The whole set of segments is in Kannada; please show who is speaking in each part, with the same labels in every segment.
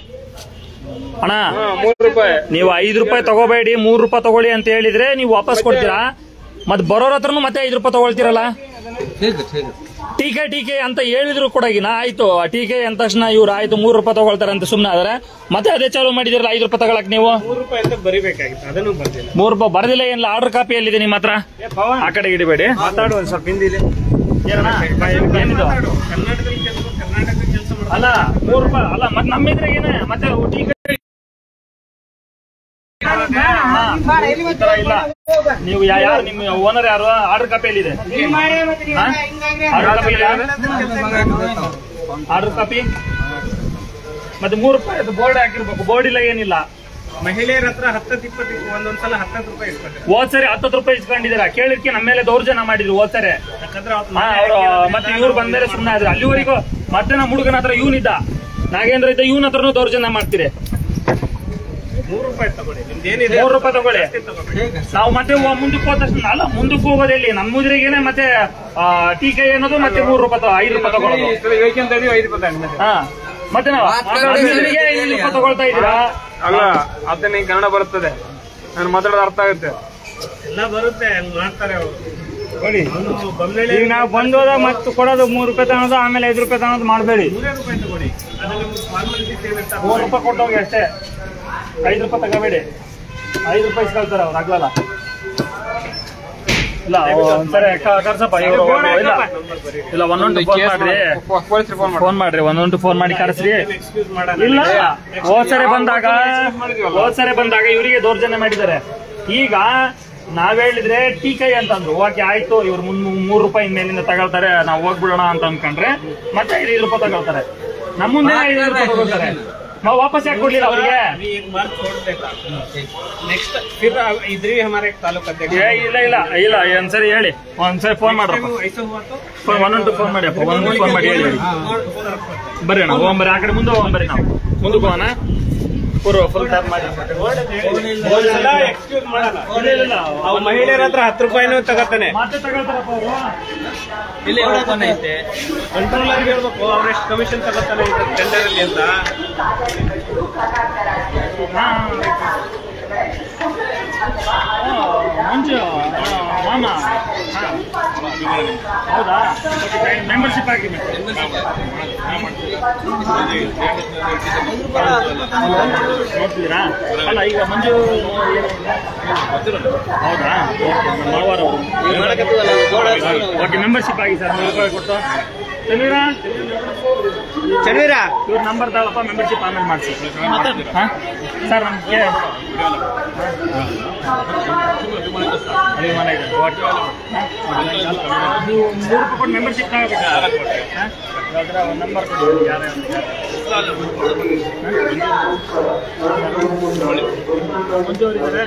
Speaker 1: ಅಣ್ಣ
Speaker 2: ಮೂರು ರೂಪಾಯಿ
Speaker 1: ನೀವು ಐದು ರೂಪಾಯಿ ತಗೋಬೇಡಿ ಮೂರು ರೂಪಾಯಿ ತಗೊಳ್ಳಿ ಅಂತ ಹೇಳಿದ್ರೆ ನೀವು ವಾಪಸ್ ಕೊಡ್ತೀರಾ ಮತ್ ಬರೋರ ಹತ್ರನು ಮತ್ತೆ ಐದು ರೂಪಾಯಿ ತಗೊಳ್ತೀರಲ್ಲ ಟೀಕೆ ಟೀಕೆ ಅಂತ ಹೇಳಿದ್ರು ಕೊಡಗಿನ ಆಯ್ತು ಟೀಕೆ ಅಂದ ತಕ್ಷಣ ಇವ್ರು ಆಯ್ತು ಮೂರು ರೂಪಾಯಿ ತಗೊಳ್ತಾರೆ ಅಂತ ಸುಮ್ಮನೆ ಆದ್ರೆ ಮತ್ತೆ ಅದೇ ಚಾಲು ಮಾಡಿದಿರಲ್ಲ ಐದು ರೂಪಾಯಿ ತಗೊಳಕ್ ನೀವು
Speaker 2: ಮೂರು ರೂಪಾಯಿ ಅಂತ ಬರಿಬೇಕಾಗಿತ್ತು ಅದನ್ನು ಬರ್ದಿಲ್ಲ
Speaker 1: ಮೂರು ರೂಪಾಯಿ ಬರ್ದಿಲ್ಲ ಏನಿಲ್ಲ ಆರ್ಡರ್ ಕಾಪಿ ಎಲ್ಲಿದೆ ನಿಮ್ಮ ಹತ್ರ ಆ ಕಡೆ ಇಡಬೇಡಿ
Speaker 2: ಮಾತಾಡು ಒಂದ್ ಸ್ವಲ್ಪ ಹಿಂದಿಲಿ
Speaker 1: ಏನಣ್ಣ? ಏನಿದು
Speaker 2: ಕರ್ನಾಟಕದಲ್ಲಿ ಕೆಲಸ ಕರ್ನಾಟಕದಲ್ಲಿ ಕೆಲಸ ಮಾಡ
Speaker 1: ಅಲ್ಲ ಮೂರು ರೂಪಾಯಿ ಅಲ್ಲ ಮತ್ತೆ ನಮ್ಮ ಇದ್ರಾಗ ಏನೇ ಮತ್ತೆ ಟೀಕೆ ಹಾ, ಈ ತರ ಇಲ್ಲ ನೀವು ಯಾ- ಯಾರು ನಿಮ್ಮ ಓನರ್ ಯಾರು ಆರ್ಡರ್ ಕಾಪಿ ಎಲ್ಲಿದೆ ಆರ್ಡರ್ ಕಾಪಿ ಆರ್ಡರ್ ಕಾಪಿ ಮತ್ತೆ ಮೂರು ರೂಪಾಯಿ ಬೋರ್ಡ್ ಹಾಕಿರ್ಬೇಕು ಬೋರ್ಡ್ ಇಲ್ಲ ಏನಿಲ್ಲ
Speaker 2: ಮಹಿಳೆಯರ ಹತ್ರ ಹತ್ತತ್ತು ಇಪ್ಪತ್ತು ಒಂದೊಂದ್ಸಲ ಹತ್ತತ್ತು ರೂಪಾಯಿ ಇಸ್ಕೊತಾರೆ
Speaker 1: ಹೋದ್ ಸರಿ ಹತ್ತತ್ತು ರೂಪಾಯಿ ಇಸ್ಕೊಂಡಿದ್ದೀರಾ ಕೇಳಿದ್ಕೆ ನಮ್ಮ ಮೇಲೆ ದೌರ್ಜನ್ಯ ಮಾಡಿದ್ರು ಹೋದ್ ಸರಿ
Speaker 2: ಯಾಕಂದ್ರೆ ಅವ್ರು
Speaker 1: ಹಾ, ಅವ್ರು ಮತ್ತೆ ಇವ್ರು ಬಂದ್ಮೇಲೆ ಸುಮ್ಮನೆ ಆದ್ರೆ ಅಲ್ಲಿವರೆಗೂ ಮತ್ತೆ ನಮ್ಮ ಹುಡುಗನ ಹತ್ರ ಇವನಿದ್ದ ನಾಗೇಂದ್ರ ಇದ್ದ ಇವನ ಹತ್ರನೂ ದೌರ್ಜನ್ಯ ಮಾಡ್ತೀರಿ
Speaker 2: ಮೂರು ರೂಪಾಯಿ ತಗೊಳ್ಳಿ ನಿಮ್ದು ಏನಿದೆ
Speaker 1: ಮೂರು ರೂಪಾಯಿ ತಗೊಳ್ಳಿ
Speaker 2: ಅಷ್ಟೇ ತಗೊಳ್ಳಿ
Speaker 1: ನಾವು ಮತ್ತೆ ಹೋ- ಮುಂದಕ್ಕೆ ಹೋದ ತಕ್ಷಣ ಅಲ್ಲ ಮುಂದಕ್ಕೆ ಹೋಗೋದೆಲ್ಲಿ ನಮ್ಮ ಮುದ್ರೆಗೇನೆ ಮತ್ತೆ ಆ, ಟೀಕೆ ಅನ್ನೋದು ಮತ್ತೆ ಮೂರು ರೂಪಾಯಿ ತಗೋ- ಐದು ರೂಪಾಯಿ ತಗೊಳ್ಳೋದು
Speaker 2: ಐದು ರೂಪಾಯಿ
Speaker 1: ಹಾ ಮತ್ತೆ ನಾವು ಅದರಿಗೆ ಐದು ರೂಪಾಯಿ ತಗೊಳ್ತಾ ಇದ್ದೀರಾ
Speaker 2: ಅಲ್ಲ ಅದೇ ನಿಂಗೆ ಕನ್ನಡ ಬರುತ್ತದೆ ನಾನು ಮಾತಾಡೋದು ಅರ್ಥ ಆಗುತ್ತೆ ಎಲ್ಲ ಬರುತ್ತೆ ಅಲ್ಲಿ ಮಾಡ್ತಾರೆ ಅವರು ನೋಡಿ
Speaker 3: ಈಗ ನಾವು ಬಂದೋದ ಮತ್ತೆ ಕೊಡೋದು ಮೂರು ರೂಪಾಯಿ ತಗೊಳೋದು ಆಮೇಲೆ ಐದು ರೂಪಾಯಿ ತಗೊಳೋದು ಮಾಡಬೇಡಿ
Speaker 2: ಮೂರೇ ರೂಪಾಯಿ ತಗೊಳ್ಳಿ ಅದ್ರಲ್ಲಿ ಫಾರ್ಮಾಲಿಟೀಸ್ ಏನಿರ್ತಾವೆ
Speaker 1: ಮೂರು ರೂಪಾಯಿ ಕೊಟ್ಟೋಗಿ ಅಷ್ಟೇ ಐದು ರೂಪಾಯಿ ತಗೋಬೇಡಿ ಐದು ರೂಪಾಯಿ ಇಸ್ಕೊಳ್ತಾರೆ ಅವ್ರು ಆಗ್ಲಲ್ಲ ಇಲ್ಲ ಒಂದ್ಸರಿ ಕ- ಕರ್ಸಪ್ಪ ಇವ್ರು ಇಲ್ಲ ಇಲ್ಲ ಒಂದೊಂದು ಫೋನ್ ಮಾಡ್ರಿ ಫೋನ್ ಮಾಡ್ರಿ ಒಂದೊಂದು ಫೋನ್ ಮಾಡಿ ಕರೆಸ್ರಿ
Speaker 2: ಎಕ್ಸ್ಕ್ಯೂಸ್ ಮಾಡೋಣ
Speaker 1: ಇಲ್ಲ ಹೋದ್ಸರಿ ಬಂದಾಗ ಹೋದ್ಸರಿ ಬಂದಾಗ ಇವರಿಗೆ ದೌರ್ಜನ್ಯ ಮಾಡಿದ್ದಾರೆ ಈಗ ನಾವ್ ಹೇಳಿದ್ರೆ ಟೀಕೈ ಅಂತಂದ್ರು ಓಕೆ ಆಯ್ತು ಇವ್ರು ಮುನ್ ಮೂರು ರೂಪಾಯಿ ಮೇಲಿಂದ ತಗೊಳ್ತಾರೆ ನಾವು ಹೋಗ್ಬಿಡೋಣ ಅಂತ ಅನ್ಕೊಂಡ್ರೆ ಮತ್ತೆ ಐದು ರೂಪಾಯಿ ತಗೊಳ್ತಾರೆ ನಮ್ಮ ಮುಂದೆ ಐದು ರೂಪಾಯಿ ತಗೊಳ್ತಾರೆ ನಾವು ವಾಪಸ್ ಯಾಕೆ ಕೊಡ್ಲಿಲ್ಲ ಅವ್ರಿಗೆ
Speaker 2: अभी एक बार छोड़ देता नेक्स्ट फिर अब इधर ही हमारे तालुक अध्यक्ष
Speaker 1: ಏ, ಇಲ್ಲ ಇಲ್ಲ ಇಲ್ಲ ಒಂದ್ಸರಿ ಹೇಳಿ ಒಂದ್ಸರಿ ಫೋನ್ ಮಾಡ್ರಪ್ಪ
Speaker 2: ऐसा हुआ तो
Speaker 1: ಫೋನ್ ಒಂದೊಂದು ಫೋನ್ ಮಾಡಿ ಅಪ್ಪ ಒಂದೊಂದು ಫೋನ್ ಮಾಡಿ ಹೇಳಿ ಬರ್ರಿ ಅಣ್ಣ ಹೋಗೋಣ ಬರ್ರಿ ಆ ಕಡೆ ಮುಂದೆ ಹೋಗೋಣ ಬರ್ರಿ ನಾವು ಮುಂದಕ್ಕೆ ಹೋಗೋಣ ಪೂರ್ವ ಫುಲ್ ಟ್ಯಾಪ್ ಮಾಡಿ
Speaker 2: ಒಂದ್ಸಲ ಎಕ್ಸ್ಕ್ಯೂಸ್ ಮಾಡಲ್ಲ ಅವ್ ಮಹಿಳೆಯರ ಹತ್ರ ಹತ್ತು ರೂಪಾಯಿನೂ ತಗೋತಾನೆ
Speaker 1: ಮತ್ತೆ ತಗೊಳ್ತಾರಪ್ಪ ಅವರು
Speaker 3: ಇಲ್ಲಿ ಓಪನ್ ಐತೆ
Speaker 2: ಕಂಟ್ರೋಲರ್ ಹೇಳ್ಬೇಕು ಅವ್ರೆಷ್ಟು ಕಮಿಷನ್ ತಗೋತಾನೆ ಟೆಂಡರ್ ಅಲ್ಲಿ ಅಂತ
Speaker 1: ಹಾ. ಆ, ಮಂಜು ಆ, ಮಾಮ ಹಾ. ಹೌದಾ ಮೆಂಬರ್ಶಿಪ್ ಹಾಕಿ ನೋಡ್ತಿದ್ದೀರಾ ಅಲ್ಲ ಈಗ ಮಂಜು ಹೌದಾ ಓಕೆ ಮಾವಾರ ಓಕೆ ಮೆಂಬರ್ಶಿಪ್ ಆಗಿ ಸರ್ ನೂರು ರೂಪಾಯಿ ಕೊಟ್ಟು ಸಮೀರಾ
Speaker 2: ಚನ್ನವೀರ
Speaker 1: ಇವ್ರ ನಂಬರ್ ತಗೊಳಪ್ಪ ಮೆಂಬರ್ಶಿಪ್ ಆಮೇಲೆ ಮಾಡಿಸಿ ಹಾ ಸರ್ ನಮ್ಗೆ ಅದೇ ಮನೆ ಇದೆ. ಓಕೆ. ನೀವು ಮೂರು ರೂಪಾಯಿ ಕೊಟ್ಟು ಮೆಂಬರ್ಶಿಪ್ ತಗೋಬೇಕು ಹಾ? ಇಲ್ಲಾಂದ್ರೆ ಒಂದು ನಂಬರ್ ಕೊಡಿ ಯಾರು ಮಂಜು ಅವರಿದ್ದಾರೆ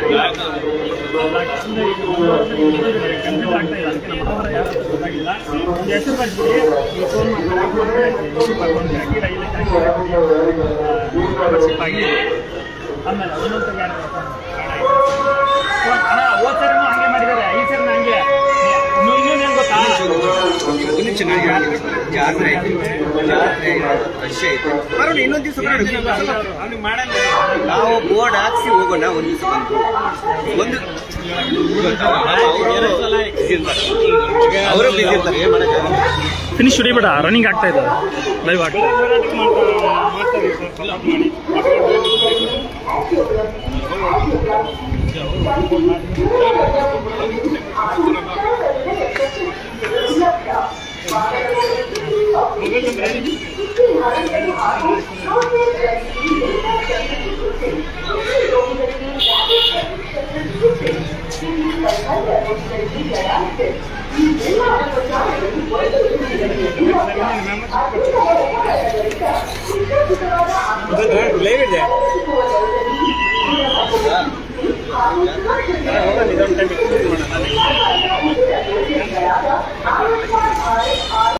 Speaker 1: ಕಂಪ್ಲೀಟ್ ಆಗ್ತಾ ಇಲ್ಲ ಅದಕ್ಕೆ ನಮ್ಮ ಹತ್ರ ಯಾರು ಗೊತ್ತಾಗಿಲ್ಲ ಒಂದು ಹೆಸರು ಬರ್ಬಿಡಿ ನೀವು ಫೋನ್ ಮಾಡಿ ಹಾಕಿ ರೈಲಿಗೆ ಹಾಕಿ ಮೆಂಬರ್ಶಿಪ್ ಆಗಿ ಆಮೇಲೆ ಒಂದೊಂದು ಯಾರು ಹಣ ಹೋದ ಸರಿನೂ ಹಂಗೆ ಮಾಡಿದ್ದಾರೆ ಈ ಸರಿನೂ ಹಂಗೆ ಇನ್ನು ಇನ್ನೊಂದೇನು ಗೊತ್ತಾ
Speaker 2: ಇನ್ನೊಂದ್ ದಿವಸ ಅವ್ನಿಗೆ ಮಾಡಲ್ಲ
Speaker 4: ನಾವು ಬೋರ್ಡ್ ಹಾಕ್ಸಿ ಹೋಗೋಣ ಒಂದ್ ದಿವಸ ಬಂದು ಒಂದು ಅವರು ಬಿದ್ದಿರ್ತಾರೆ ಏನ್ ಮಾಡಕ್ಕಾಗಲ್ಲ.
Speaker 1: ಫಿನಿಶ್ ಹೊಡಿಬೇಡ ರನ್ನಿಂಗ್ ಆಗ್ತಾ ಇದೆ ಲೈವ್ ಆಗ್ತಾ ಇದೆ.
Speaker 2: ಮಾಡ್ತಾರೆ ಸರ್ ಸಪೋರ್ಟ್ ಮಾಡಿ ಲೈವ್ ಇದೆ ಹೋಗೋಣ ಇದೊಂದು ಟೈಮ್